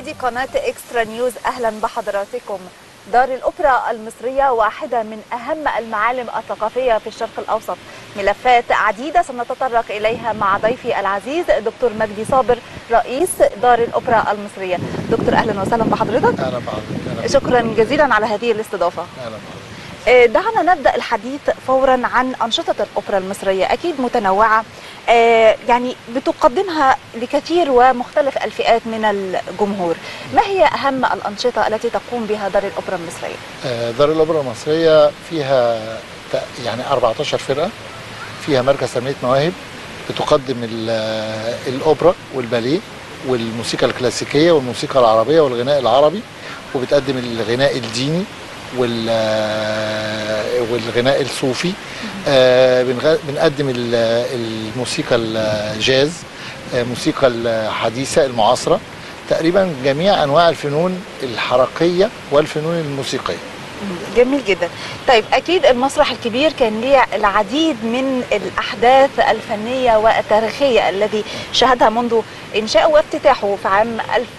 مشاهدي قناة إكسترا نيوز أهلا بحضراتكم دار الأوبرا المصرية واحدة من أهم المعالم الثقافية في الشرق الأوسط ملفات عديدة سنتطرق إليها مع ضيفي العزيز دكتور مجدي صابر رئيس دار الأوبرا المصرية دكتور أهلا وسهلا بحضرتك اهلا بحضرتك شكرا جزيلا على هذه الاستضافة اهلا بحضرتك آه، دعنا نبدأ الحديث فورا عن أنشطة الأوبرا المصرية أكيد متنوعة آه، يعني بتقدمها لكثير ومختلف الفئات من الجمهور ما هي أهم الأنشطة التي تقوم بها دار الأوبرا المصرية؟ آه، دار الاوبرا المصريه فيها ت- يعني 14 فرقه فيها مركز تنميه مواهب بتقدم ال- آه، الاوبرا والباليه والموسيقى الكلاسيكيه والموسيقى العربيه والغناء العربي وبتقدم الغناء الديني وال- آه، والغناء الصوفي آه، بنغ- بنقدم ال- الموسيقى الجاز آه، موسيقى الحديثه المعاصره تقريبا جميع انواع الفنون الحركيه والفنون الموسيقيه جميل جدا طيب أكيد المسرح الكبير كان ليه العديد من الأحداث الفنية والتاريخية الذي شهدها منذ إنشاءه وافتتاحه في عام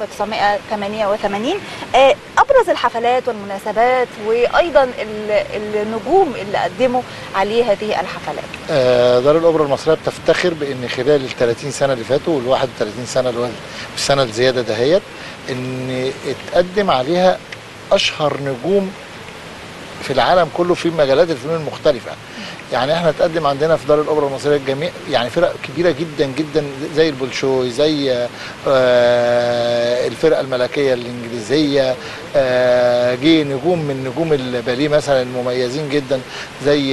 1988 آه، أبرز الحفلات والمناسبات وأيضا ال- النجوم اللي قدموا عليه هذه الحفلات آه، دار الاوبرا المصريه بتفتخر بان خلال ال 30 سنه اللي فاتوا وال 31 سنه اللي هو السنه الزياده دهيت ان اتقدم عليها اشهر نجوم في العالم كله في مجالات الفنون المختلفه يعني احنا اتقدم عندنا في دار الاوبرا المصريه الجميع يعني فرق كبيره جدا جدا زي البولشوي زي آه، الفرقه الملكيه الانجليزيه آه، جه نجوم من نجوم الباليه مثلا المميزين جدا زي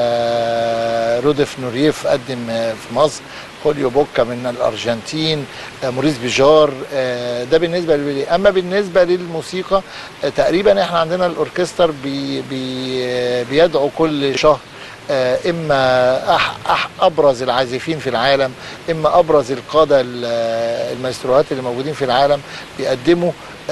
آه، رودف نوريف قدم آه، في مصر خوليو بوكا من الارجنتين آه، موريس بيجار آه، ده بالنسبه للباليه اما بالنسبه للموسيقى آه، تقريبا احنا عندنا الاوركستر بي بي آه، بيدعو كل شهر آه، اما أح أح ابرز العازفين في العالم اما ابرز القاده ال- آه، المايستروهات اللي موجودين في العالم بيقدموا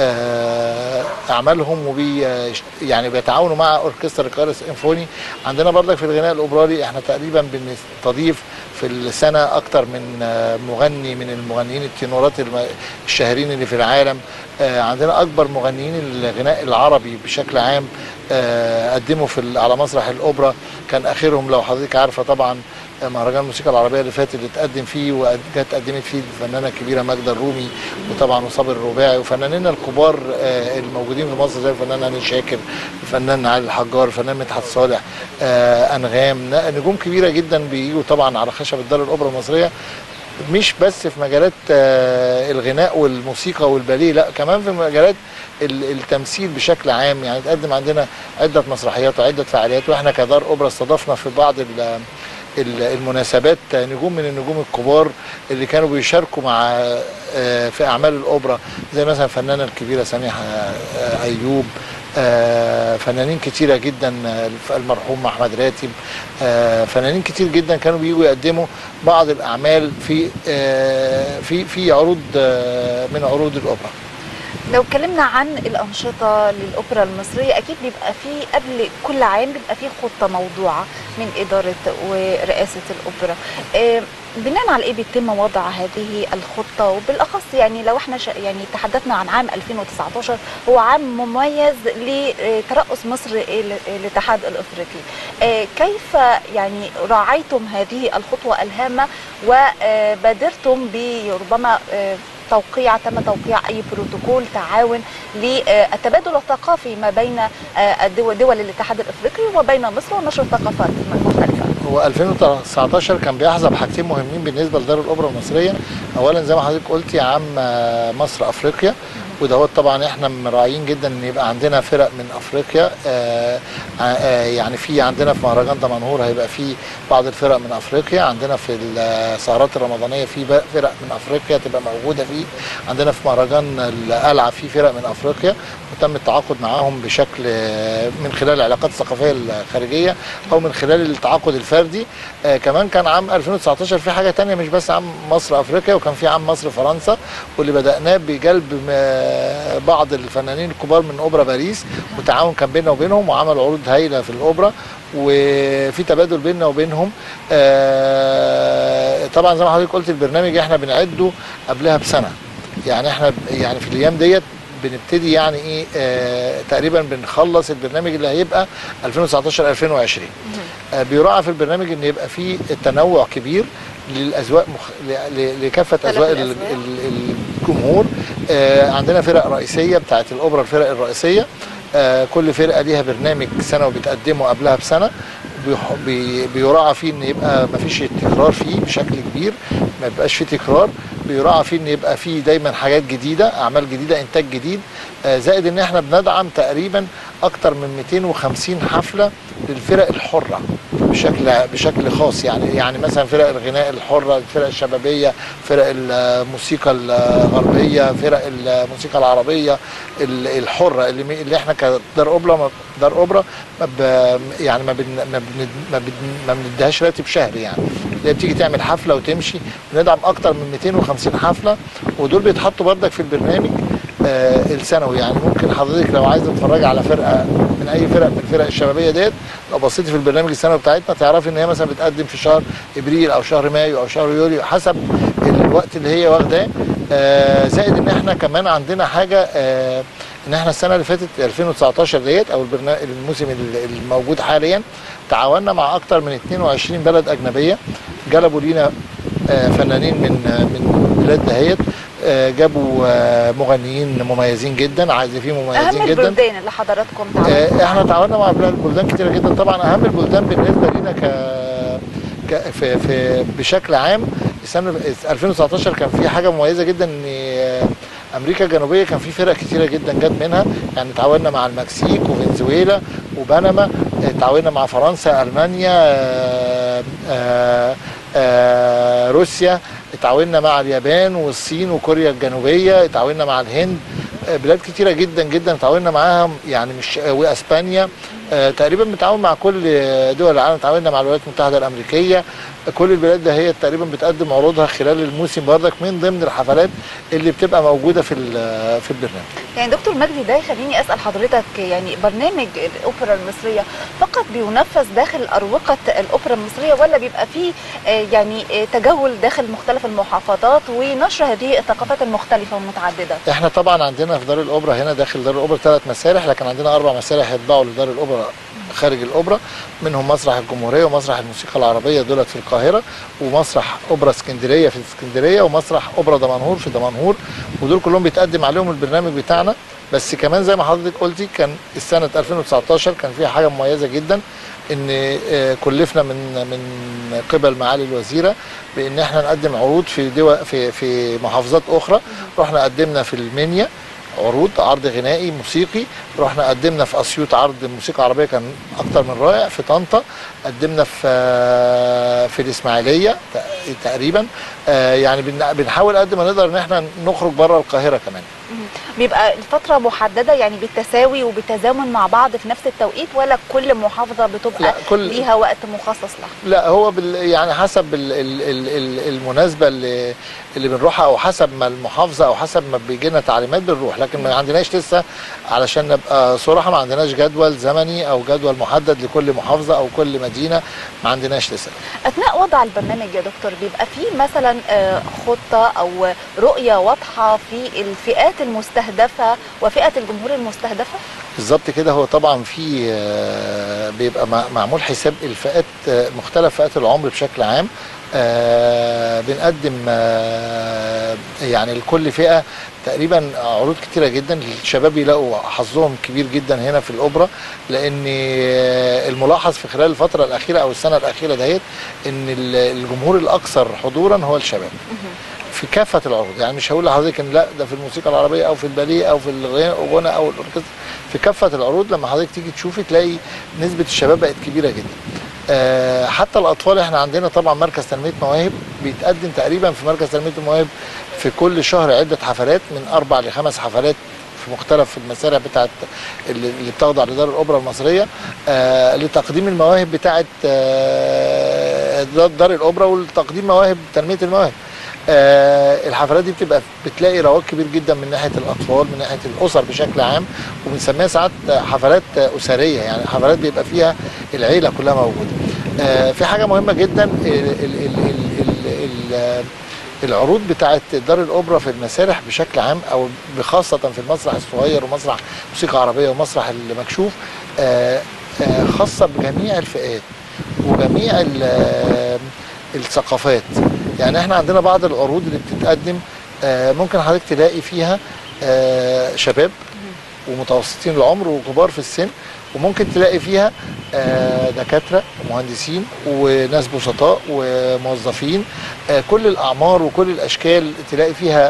آه، اعمالهم وبي آه، يعني بيتعاونوا مع اوركسترا القاهره السيمفوني عندنا برضك في الغناء الاوبرالي احنا تقريبا بنستضيف في السنه اكتر من آه، مغني من المغنيين التنورات الم- الشاهرين اللي في العالم آه، عندنا اكبر مغنيين الغناء العربي بشكل عام آه، قدموا في ال- على مسرح الاوبرا كان اخرهم لو حضرتك عارفه طبعا آه، مهرجان الموسيقى العربيه اللي فات اللي اتقدم فيه وجت قدمت فيه الفنانه الكبيره ماجده الرومي وطبعا وصابر الرباعي وفنانينا الكبار آه، الموجودين في مصر زي الفنان هاني شاكر الفنان علي الحجار الفنان مدحت صالح آه، انغام ن- نجوم كبيره جدا بيجوا طبعا على خشب دار الاوبرا المصريه مش بس في مجالات آه، الغناء والموسيقى والباليه لا كمان في مجالات ال- التمثيل بشكل عام يعني تقدم عندنا عده مسرحيات وعده فعاليات واحنا كدار اوبرا استضفنا في بعض ال- ال- المناسبات نجوم من النجوم الكبار اللي كانوا بيشاركوا مع آه، في اعمال الاوبرا زي مثلا الفنانه الكبيره سميحه آه، ايوب آه، فنانين كتيرة جدا آه، المرحوم أحمد راتب آه، فنانين كتير جدا كانوا بيجوا يقدموا بعض الأعمال في آه، في في عروض آه، من عروض الأوبرا لو اتكلمنا عن الأنشطة للأوبرا المصرية أكيد بيبقى فيه قبل كل عام بيبقى فيه خطة موضوعة من إدارة ورئاسة الأوبرا آه، بناء على إيه بيتم وضع هذه الخطة وبالأخص يعني لو احنا ش- يعني تحدثنا عن عام 2019 هو عام مميز لترأس مصر ال- الاتحاد الأفريقي آه، كيف يعني راعيتم هذه الخطوة الهامة وبادرتم بربما آه، توقيع تم توقيع اي بروتوكول تعاون للتبادل الثقافي ما بين آه، الدول دول الاتحاد الافريقي وبين مصر ونشر الثقافات المختلفه. هو 2019 كان بيحظى بحاجتين مهمين بالنسبه لدار الاوبرا المصريه اولا زي ما حضرتك قلتي عام آه، مصر افريقيا ودهوت طبعا احنا مراعيين جدا ان يبقى عندنا فرق من افريقيا آه، آه، يعني في عندنا في مهرجان دمنهور هيبقى في بعض الفرق من افريقيا عندنا في السهرات الرمضانيه في بقى فرق من افريقيا تبقى موجوده فيه عندنا في مهرجان القلعه في فرق من افريقيا وتم التعاقد معاهم بشكل آه، من خلال العلاقات الثقافيه الخارجيه او من خلال التعاقد الفردي آه، كمان كان عام 2019 في حاجه تانية مش بس عام مصر افريقيا وكان في عام مصر فرنسا واللي بدأناه بجلب م- بعض الفنانين الكبار من اوبرا باريس وتعاون كان بيننا وبينهم وعملوا عروض هايله في الاوبرا وفي تبادل بيننا وبينهم آه، طبعا زي ما حضرتك قلت البرنامج احنا بنعده قبلها بسنه يعني احنا ب- يعني في الايام ديت بنبتدي يعني ايه آه تقريبا بنخلص البرنامج اللي هيبقى 2019 2020 آه بيراعى في البرنامج ان يبقى فيه تنوع كبير للاذواق مخ... ل... ل... لكافه اختلاف اذواق ال... الأذواق. ال... الجمهور آه عندنا فرق رئيسيه بتاعت الاوبرا الفرق الرئيسيه آه كل فرقه ليها برنامج سنوي بتقدمه قبلها بسنه بيح- بي- بيراعى فيه ان يبقى ما فيش تكرار فيه بشكل كبير ما يبقاش فيه تكرار بيراعى فيه ان يبقى فيه دايما حاجات جديده اعمال جديده انتاج جديد آه، زائد ان احنا بندعم تقريبا اكتر من 250 حفله للفرق الحره بشكل بشكل خاص يعني يعني مثلا فرق الغناء الحره الفرق الشبابيه فرق الموسيقى الغربيه فرق الموسيقى العربيه ال- الحره اللي مي- اللي احنا كدار اوبرا ما- دار اوبرا ما ب- يعني ما بن ما بن ما, بن ما بنديهاش راتب شهري يعني اللي هي بتيجي تعمل حفله وتمشي بندعم اكتر من 250 حفله ودول بيتحطوا بردك في البرنامج آه السنوي يعني ممكن حضرتك لو عايز تتفرج على فرقه من اي فرق من الفرق الشبابيه ديت لو بصيتي في البرنامج السنوي بتاعتنا تعرفي ان هي مثلا بتقدم في شهر ابريل او شهر مايو او شهر يوليو حسب الوقت اللي هي واخداه آه زائد ان احنا كمان عندنا حاجه آه ان احنا السنه اللي فاتت 2019 ديت او البرنامج الموسم ال- الموجود حاليا تعاوننا مع اكتر من 22 بلد اجنبيه جلبوا لينا آه، فنانين من آه، من بلاد دهيت آه، جابوا آه، مغنيين مميزين جدا عازفين اهم مميزين جدا البلدان اللي حضراتكم تعملوا آه، احنا تعاوننا مع بلاد بلدان كتيره جدا طبعا اهم البلدان بالنسبه لينا ك ك- في في بشكل عام السنه 2019 كان في حاجه مميزه جدا ان آه، امريكا الجنوبيه كان في فرق كتيره جدا جت منها يعني تعاوننا مع المكسيك وفنزويلا وبنما آه، تعاوننا مع فرنسا المانيا آه، آه، آه، روسيا اتعاوننا مع اليابان والصين وكوريا الجنوبيه اتعاوننا مع الهند آه، بلاد كتيره جدا جدا اتعاوننا معاهم يعني مش آه، واسبانيا آه، تقريبا بنتعاون مع كل دول العالم تعاوننا مع الولايات المتحده الامريكيه كل البلاد ده هي تقريبا بتقدم عروضها خلال الموسم بردك من ضمن الحفلات اللي بتبقى موجوده في ال- في البرنامج يعني دكتور مجدي ده يخليني اسال حضرتك يعني برنامج الاوبرا المصريه فقط بينفذ داخل اروقه الاوبرا المصريه ولا بيبقى فيه آه، يعني آه، تجول داخل مختلف المحافظات ونشر هذه الثقافات المختلفه والمتعدده احنا طبعا عندنا في دار الاوبرا هنا داخل دار الاوبرا ثلاث مسارح لكن عندنا اربع مسارح يتباعوا لدار الاوبرا خارج الاوبرا منهم مسرح الجمهوريه ومسرح الموسيقى العربيه دولت في القاهره ومسرح اوبرا اسكندريه في اسكندريه ومسرح اوبرا دمنهور في دمنهور ودول كلهم بيتقدم عليهم البرنامج بتاعنا بس كمان زي ما حضرتك قلتي كان السنه 2019 كان فيها حاجه مميزه جدا ان آه، كلفنا من من قبل معالي الوزيره بان احنا نقدم عروض في دول في في محافظات اخرى رحنا قدمنا في المنيا عروض عرض غنائي موسيقي رحنا قدمنا في اسيوط عرض موسيقى عربيه كان اكتر من رائع في طنطا قدمنا في آه، في الاسماعيليه تق- تقريبا آه، يعني بن- بنحاول قد ما نقدر ان احنا نخرج بره القاهره كمان بيبقى الفتره محدده يعني بالتساوي وبالتزامن مع بعض في نفس التوقيت ولا كل محافظه بتبقى لا، كل- ليها وقت مخصص لها لا هو بال يعني حسب ال ال ال ال المناسبه اللي اللي بنروحها او حسب ما المحافظه او حسب ما بيجي لنا تعليمات بنروح لكن ما عندناش لسه علشان نبقى صراحه ما عندناش جدول زمني او جدول محدد لكل محافظه او كل مدينه ما عندناش لسه اثناء وضع البرنامج يا دكتور بيبقى فيه مثلا آه، خطه او رؤيه واضحه في الفئات المستهدفه وفئه الجمهور المستهدفه بالظبط كده هو طبعا في آه، بيبقى مع- معمول حساب الفئات آه، مختلف فئات العمر بشكل عام آه، بنقدم آه، يعني لكل فئه تقريبا عروض كتيره جدا الشباب يلاقوا حظهم كبير جدا هنا في الاوبرا لان آه، الملاحظ في خلال الفتره الاخيره او السنه الاخيره دهيت ان ال- الجمهور الاكثر حضورا هو الشباب في كافه العروض يعني مش هقول لحضرتك ان لا ده في الموسيقى العربيه او في الباليه او في الغنى او الاوركسترا في كافه العروض لما حضرتك تيجي تشوفي تلاقي نسبه الشباب بقت كبيره جدا آه، حتى الاطفال احنا عندنا طبعا مركز تنميه مواهب بيتقدم تقريبا في مركز تنميه المواهب في كل شهر عده حفلات من اربع لخمس حفلات في مختلف المسارح بتاعت اللي اللي بتخضع لدار الاوبرا المصريه آه لتقديم المواهب بتاعت آه دار دار الاوبرا ولتقديم مواهب تنميه المواهب آه الحفلات دي بتبقى بتلاقي رواج كبير جدا من ناحيه الاطفال من ناحيه الاسر بشكل عام وبنسميها ساعات حفلات اسريه يعني حفلات بيبقى فيها العيله كلها موجوده. آه في حاجه مهمه جدا ال ال ال ال ال ال العروض بتاعت دار الاوبرا في المسارح بشكل عام او بخاصه في المسرح الصغير ومسرح موسيقى عربيه ومسرح المكشوف آه، آه، خاصه بجميع الفئات وجميع ال- آه، الثقافات يعني احنا عندنا بعض العروض اللي بتتقدم آه، ممكن حضرتك تلاقي فيها آه، شباب ومتوسطين العمر وكبار في السن وممكن تلاقي فيها آه، دكاتره ومهندسين وناس بسطاء وموظفين آه، كل الاعمار وكل الاشكال تلاقي فيها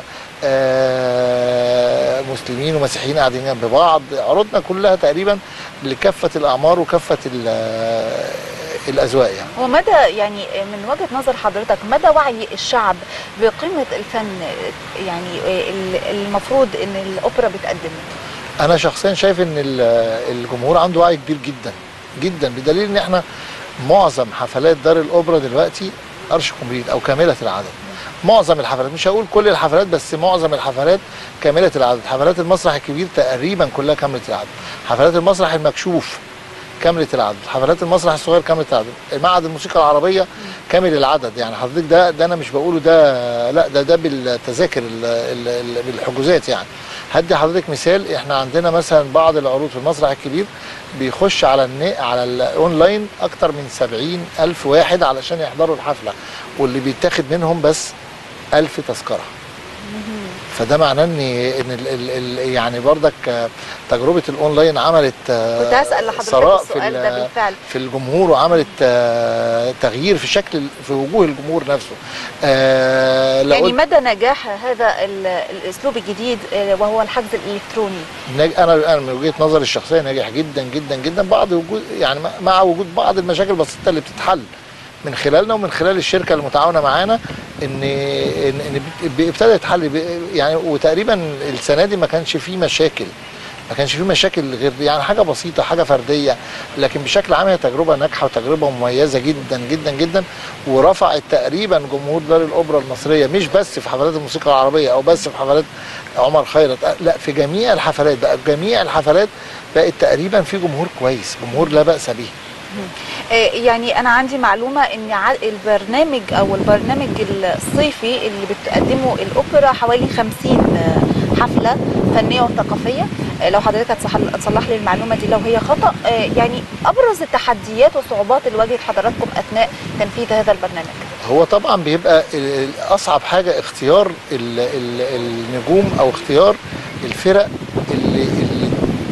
آه، مسلمين ومسيحيين قاعدين جنب بعض عروضنا كلها تقريبا لكافه الاعمار وكافه ال- آه، الاذواق يعني هو مدى يعني من وجهه نظر حضرتك مدى وعي الشعب بقيمه الفن يعني ال- المفروض ان الاوبرا بتقدمه انا شخصيا شايف ان ال- الجمهور عنده وعي كبير جدا جدا بدليل ان احنا معظم حفلات دار الاوبرا دلوقتي ارش كومبليت او كامله العدد معظم الحفلات مش هقول كل الحفلات بس معظم الحفلات كامله العدد حفلات المسرح الكبير تقريبا كلها كامله العدد حفلات المسرح المكشوف كامله العدد حفلات المسرح الصغير كامله العدد معهد الموسيقى العربيه كامل العدد يعني حضرتك ده ده انا مش بقوله ده لا ده ده بالتذاكر ال- ال- ال- بالحجوزات يعني هدي حضرتك مثال احنا عندنا مثلا بعض العروض في المسرح الكبير بيخش على النا على الاونلاين اكتر من 70 الف واحد علشان يحضروا الحفله واللي بيتاخد منهم بس ألف تذكره فده معناه ان ان ال ال ال يعني بردك آه، تجربه الاونلاين عملت آه، كنت هسال لحضرتك ثراء في السؤال ال- ده بالفعل في الجمهور وعملت آه، تغيير في شكل في وجوه الجمهور نفسه آه، لو يعني قلت- مدى نجاح هذا ال- الاسلوب الجديد آه، وهو الحجز الالكتروني ناج- انا انا من وجهه نظري الشخصيه ناجح جدا جدا جدا بعض وجود يعني مع- مع وجود بعض المشاكل البسيطه اللي بتتحل من خلالنا ومن خلال الشركه المتعاونه معانا ان ان, إن ب- ابتدى يتحل ب- يعني وتقريبا السنه دي ما كانش فيه مشاكل ما كانش فيه مشاكل غير يعني حاجه بسيطه حاجه فرديه لكن بشكل عام هي تجربه ناجحه وتجربه مميزه جدا جدا جدا ورفعت تقريبا جمهور دار الاوبرا المصريه مش بس في حفلات الموسيقى العربيه او بس في حفلات عمر خيرت لا في جميع الحفلات بقى في جميع الحفلات بقت تقريبا في جمهور كويس جمهور لا باس به آه، يعني انا عندي معلومه ان ع- البرنامج او البرنامج الصيفي اللي بتقدمه الاوبرا حوالي 50 آه، حفله فنيه وثقافيه آه، لو حضرتك هتصح- تصلح لي المعلومه دي لو هي خطا آه، يعني ابرز التحديات والصعوبات اللي واجهت حضراتكم اثناء تنفيذ هذا البرنامج هو طبعا بيبقى ال- ال- اصعب حاجه اختيار ال ال النجوم او اختيار الفرق اللي, اللي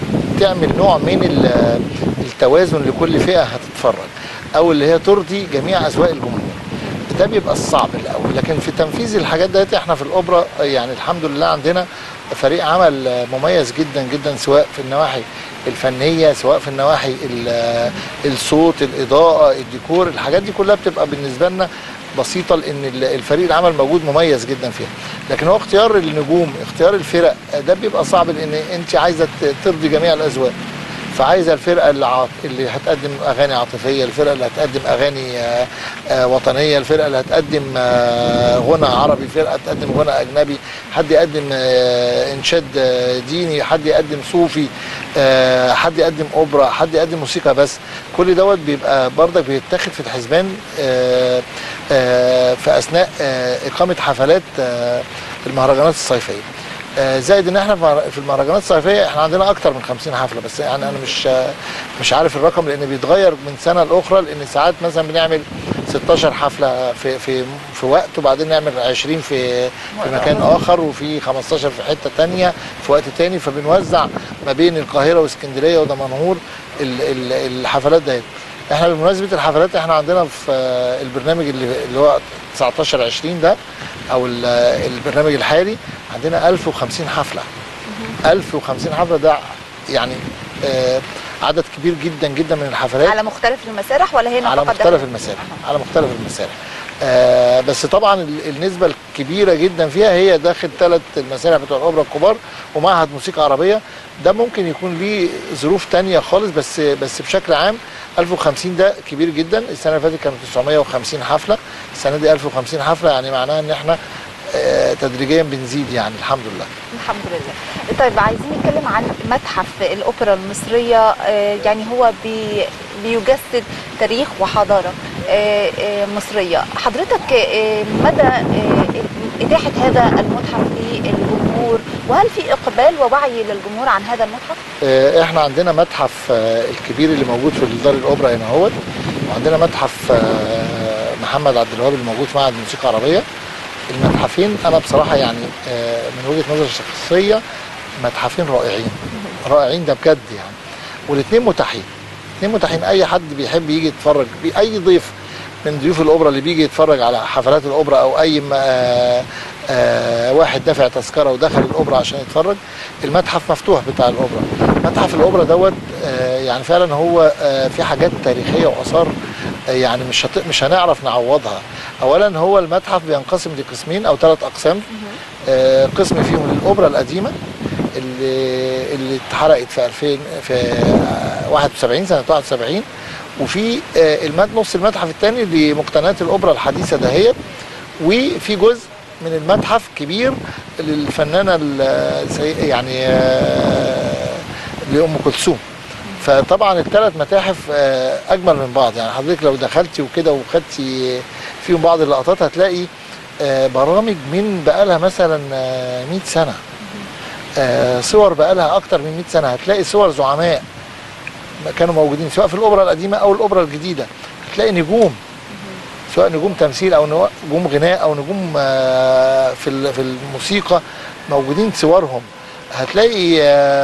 تعمل نوع من ال- التوازن لكل فئه هتتفرج او اللي هي ترضي جميع اذواق الجمهور ده بيبقى الصعب الاول لكن في تنفيذ الحاجات ديت احنا في الاوبرا يعني الحمد لله عندنا فريق عمل مميز جدا جدا سواء في النواحي الفنيه سواء في النواحي ال- الصوت الاضاءه الديكور الحاجات دي كلها بتبقى بالنسبه لنا بسيطه لان ال- الفريق العمل موجود مميز جدا فيها لكن هو اختيار النجوم اختيار الفرق ده بيبقى صعب لان انت عايزه ت- ترضي جميع الاذواق فعايزه الفرقه اللي, عاط... اللي هتقدم اغاني عاطفيه الفرقه اللي هتقدم اغاني آه، آه، وطنيه الفرقه اللي هتقدم آه، غنى عربي فرقه تقدم غنى اجنبي حد يقدم آه، انشاد آه، ديني حد يقدم صوفي آه، حد يقدم اوبرا حد يقدم موسيقى بس كل دوت بيبقى برضك بيتاخد في الحسبان آه، آه، في اثناء آه، اقامه حفلات آه، المهرجانات الصيفيه آه، زائد ان احنا في مهر- في المهرجانات الصيفيه احنا عندنا اكتر من 50 حفله بس يعني انا مش آه، مش عارف الرقم لان بيتغير من سنه لاخرى لان ساعات مثلا بنعمل 16 حفله في في في وقت وبعدين نعمل 20 في في مكان اخر وفي 15 في حته تانية في وقت تاني فبنوزع ما بين القاهره واسكندريه ودمنهور ال- ال- الحفلات ديت احنا بمناسبه الحفلات احنا عندنا في آه، البرنامج اللي اللي هو 19 20 ده او ال- البرنامج الحالي عندنا 1050 حفله 1050 حفله ده يعني آه، عدد كبير جدا جدا من الحفلات على مختلف المسارح ولا هنا على فقط مختلف داخل؟ المسارح على مختلف المسارح آه بس طبعا ال- النسبه الكبيره جدا فيها هي داخل ثلاث المسارح بتوع الاوبرا الكبار ومعهد موسيقى عربيه ده ممكن يكون ليه ظروف تانية خالص بس بس بشكل عام 1050 ده كبير جدا السنه اللي فاتت كانوا 950 حفله السنه دي 1050 حفله يعني معناها ان احنا آه تدريجيا بنزيد يعني الحمد لله الحمد لله طيب عايزين نتكلم عن متحف الأوبرا المصرية آه، يعني هو بي بيجسد تاريخ وحضارة آه، آه، مصرية حضرتك آه، مدى آه، اتاحه هذا المتحف للجمهور وهل في اقبال ووعي للجمهور عن هذا المتحف؟ آه، احنا عندنا متحف آه، الكبير اللي موجود في دار الاوبرا هنا اهوت وعندنا متحف آه، محمد عبد الوهاب اللي موجود في معهد الموسيقى العربيه المتحفين انا بصراحه يعني آه، من وجهه نظري الشخصيه متحفين رائعين رائعين ده بجد يعني والاثنين متاحين الاثنين متاحين اي حد بيحب يجي يتفرج بي- اي ضيف من ضيوف الاوبرا اللي بيجي يتفرج على حفلات الاوبرا او اي م- آه، آه، واحد دافع تذكره ودخل الاوبرا عشان يتفرج المتحف مفتوح بتاع الاوبرا متحف الاوبرا دوت آه، يعني فعلا هو آه، في حاجات تاريخيه واثار آه، يعني مش هت... مش هنعرف نعوضها اولا هو المتحف بينقسم لقسمين او ثلاث اقسام آه، قسم فيهم الاوبرا القديمه اللي اللي اتحرقت في 2000 في آه، 71 سنه 71 وفي آه، المد نص المتحف الثاني لمقتنيات الاوبرا الحديثه دهيت وفي جزء من المتحف كبير للفنانه السي- يعني آه، لام كلثوم فطبعا الثلاث متاحف آه، اجمل من بعض يعني حضرتك لو دخلتي وكده وخدتي فيهم بعض اللقطات هتلاقي آه، برامج من بقالها مثلا آه، 100 سنه آه، صور بقالها اكتر من 100 سنه هتلاقي صور زعماء كانوا موجودين سواء في الاوبرا القديمه او الاوبرا الجديده هتلاقي نجوم سواء نجوم تمثيل او نجوم غناء او نجوم آه، في ال- في الموسيقى موجودين صورهم هتلاقي آه،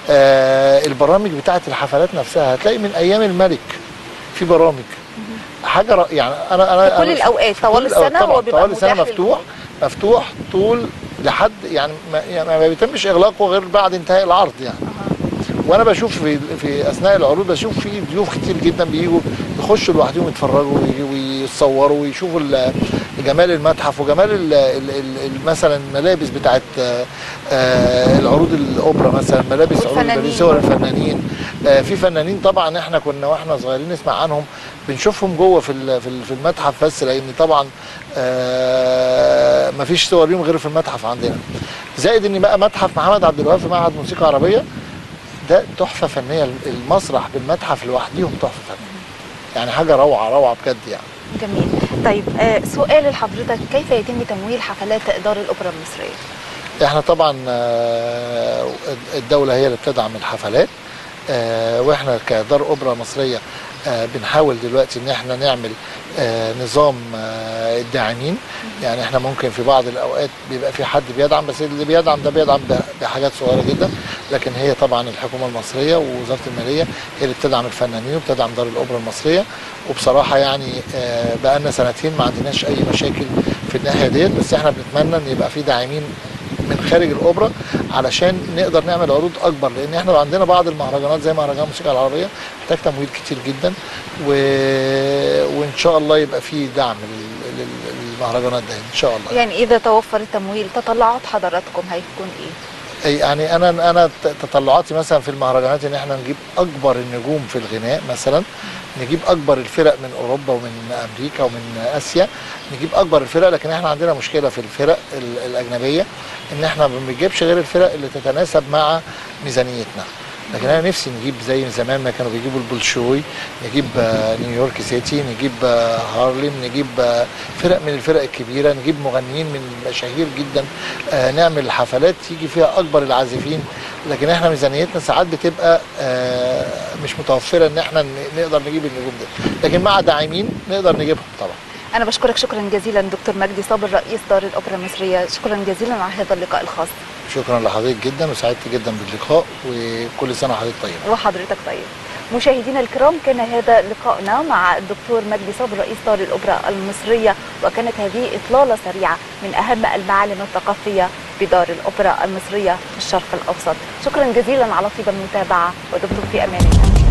آه، البرامج بتاعت الحفلات نفسها هتلاقي من ايام الملك في برامج حاجه رأ... يعني انا انا في كل أنا الاوقات طوال كل الأوقات السنه طبعاً، هو بيبقى طوال السنه متاح مفتوح للجمهور. مفتوح طول لحد يعني ما, يعني ما بيتمش اغلاقه غير بعد انتهاء العرض يعني وانا بشوف في في اثناء العروض بشوف في ضيوف كتير جدا بيجوا يخشوا لوحدهم يتفرجوا وي- ويتصوروا ويشوفوا ال- جمال المتحف وجمال ال- ال- ال- ال- مثلا الملابس بتاعت آه، آه، العروض الاوبرا مثلا ملابس عروض والفنانين. الباليه صور الفنانين آه، في فنانين طبعا احنا كنا واحنا صغيرين نسمع عنهم بنشوفهم جوه في ال- في ال- في المتحف بس لان طبعا آه، مفيش صور ليهم غير في المتحف عندنا زائد ان بقى متحف محمد عبد الوهاب في معهد موسيقى عربيه ده تحفه فنيه المسرح بالمتحف لوحديهم تحفه فنيه يعني حاجه روعه روعه بجد يعني جميل طيب آه سؤال لحضرتك كيف يتم تمويل حفلات دار الاوبرا المصريه؟ احنا طبعا آه، الدوله هي اللي بتدعم الحفلات آه، واحنا كدار اوبرا مصريه آه، بنحاول دلوقتي ان احنا نعمل آه، نظام آه، الداعمين يعني احنا ممكن في بعض الاوقات بيبقى في حد بيدعم بس اللي بيدعم ده بيدعم ب- بحاجات صغيره جدا لكن هي طبعا الحكومه المصريه ووزاره الماليه هي اللي بتدعم الفنانين وبتدعم دار الاوبرا المصريه وبصراحه يعني آه، بقالنا سنتين ما عندناش اي مشاكل في الناحيه ديت بس احنا بنتمنى ان يبقى في داعمين من خارج الاوبرا علشان نقدر نعمل عروض اكبر لان احنا عندنا بعض المهرجانات زي مهرجان الموسيقى العربيه محتاج تمويل كتير جدا و... وان شاء الله يبقى في دعم لل- لل- للمهرجانات ده ان شاء الله يعني اذا توفر التمويل تطلعات حضراتكم هيكون ايه؟ أي يعني انا انا ت- تطلعاتي مثلا في المهرجانات ان احنا نجيب اكبر النجوم في الغناء مثلا نجيب اكبر الفرق من اوروبا ومن امريكا ومن اسيا نجيب اكبر الفرق لكن احنا عندنا مشكله في الفرق ال- الاجنبيه ان احنا ما بنجيبش غير الفرق اللي تتناسب مع ميزانيتنا لكن انا نفسي نجيب زي زمان ما كانوا بيجيبوا البولشوي نجيب آه، نيويورك سيتي نجيب آه، هارلم نجيب آه، فرق من الفرق الكبيره نجيب مغنيين من مشاهير جدا آه، نعمل حفلات يجي فيها اكبر العازفين لكن احنا ميزانيتنا ساعات بتبقى آه، مش متوفره ان احنا ن- نقدر نجيب النجوم دي لكن مع داعمين نقدر نجيبهم طبعا انا بشكرك شكرا جزيلا دكتور مجدي صابر رئيس دار الاوبرا المصريه شكرا جزيلا على هذا اللقاء الخاص شكرا لحضرتك جدا وسعدت جدا باللقاء وكل سنه وحضرتك طيب وحضرتك طيب مشاهدينا الكرام كان هذا لقاؤنا مع الدكتور مجدي صابر رئيس دار الأوبرا المصرية وكانت هذه إطلالة سريعة من أهم المعالم الثقافية بدار الأوبرا المصرية في الشرق الأوسط شكرا جزيلا على طيب المتابعة ودمتم في أمان الله